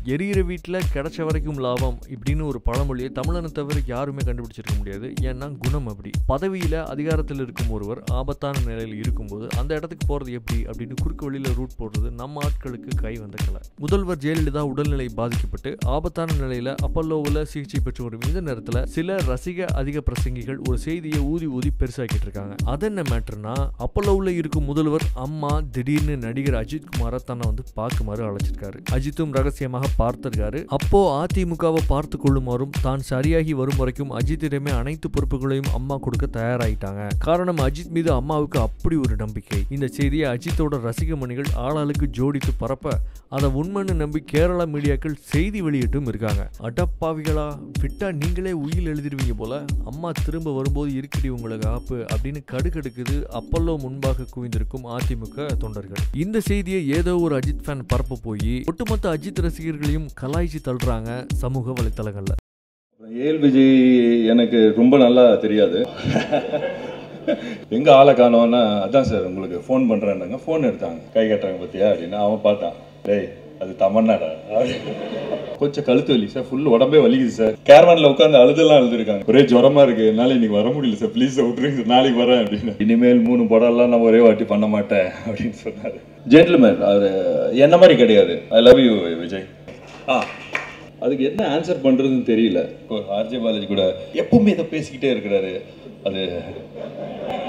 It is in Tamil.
எரியிற வீட்டில் கிடைச்ச வரைக்கும் லாபம் இப்படின்னு ஒரு பழமொழியை தமிழனை தவிர யாருமே கண்டுபிடிச்சிருக்க முடியாது ஏன்னா குணம் அப்படி பதவியில் அதிகாரத்தில் இருக்கும் ஒருவர் ஆபத்தான நிலையில் இருக்கும்போது அந்த இடத்துக்கு போகிறது எப்படி அப்படின்னு குறுக்கு வழியில் ரூட் போடுறது நம்ம ஆட்களுக்கு கை வந்த கலை முதல்வர் ஜெயலலிதா உடல்நிலை பாதிக்கப்பட்டு ஆபத்தான நிலையில் அப்பல்லோவில் சிகிச்சை பெற்று வரும் இந்த நேரத்தில் சில ரசிக அதிக பிரசங்கிகள் ஒரு செய்தியை ஊதி ஊதி பெருசாக்கிட்டு இருக்காங்க அது என்ன மேட்டர்னா அப்பல்லோவில் இருக்கும் முதல்வர் அம்மா திடீர்னு நடிகர் அஜித் குமாரை தன்னை வந்து பார்க்குமாறு அழைச்சிருக்காரு அஜித்தும் ரகசியமாக பார்த்திருக்காரு அப்போ அதிமுகவை பார்த்து கொள்ளுமாறும் தான் சரியாகி வரும் வரைக்கும் அஜித்திடமே அனைத்து பொறுப்புகளையும் அம்மா கொடுக்க தயாராயிட்டாங்க காரணம் அஜித் மீது அம்மாவுக்கு அப்படி ஒரு நம்பிக்கை இந்த செய்தியை அஜித்தோட ரசிக மணிகள் ஆளாளுக்கு ஜோடித்து பரப்ப அதை உண்மைன்னு நம்பி கேரளா மீடியாக்கள் செய்தி வெளியிட்டும் இருக்காங்க அடப்பாவிகளா விட்டா நீங்களே உயில் எழுதிடுவீங்க போல அம்மா திரும்ப வரும்போது இருக்குடி உங்களுக்கு ஆப்பு அப்படின்னு கடுக்கடுக்குது அப்பல்லோ முன்பாக குவிந்திருக்கும் அதிமுக தொண்டர்கள் இந்த செய்தியை ஏதோ ஒரு அஜித் ஃபேன் பரப்ப போய் ஒட்டுமொத்த அஜித் ரசிகர்களையும் கலாய்ச்சி தள்ளுறாங்க சமூக வலைத்தளங்கள்ல ஏஎல் விஜய் எனக்கு ரொம்ப நல்லா தெரியாது எங்க ஆளை காணோன்னா அதான் சார் உங்களுக்கு ஃபோன் பண்றேன்னாங்க ஃபோன் எடுத்தாங்க கை கட்டுறாங்க பத்தியா அப்படின்னு அவன் பார்த்தான் டேய் அது தமன்னாடா கொஞ்சம் கழுத்து வலி சார் ஃபுல் உடம்பே வலிக்குது சார் கேரவான்ல உட்காந்து அழுதெல்லாம் அழுதுருக்காங்க ஒரே ஜுரமா இருக்கு என்னால இன்னைக்கு வர முடியல சார் ப்ளீஸ் விட்டுருங்க சார் நாளைக்கு வரேன் அப்படின்னு இனிமேல் மூணு படம்லாம் நான் ஒரே வாட்டி பண்ண மாட்டேன் அப்படின்னு சொன்னாரு ஜென்டில்மேன் அவர் என்ன மாதிரி கிடையாது ஐ லவ் யூ விஜய் ஆ அதுக்கு என்ன ஆன்சர் பண்றதுன்னு தெரியல இப்போ ஆர்ஜே பாலாஜி கூட எப்பவுமே இதை பேசிக்கிட்டே இருக்கிறாரு அது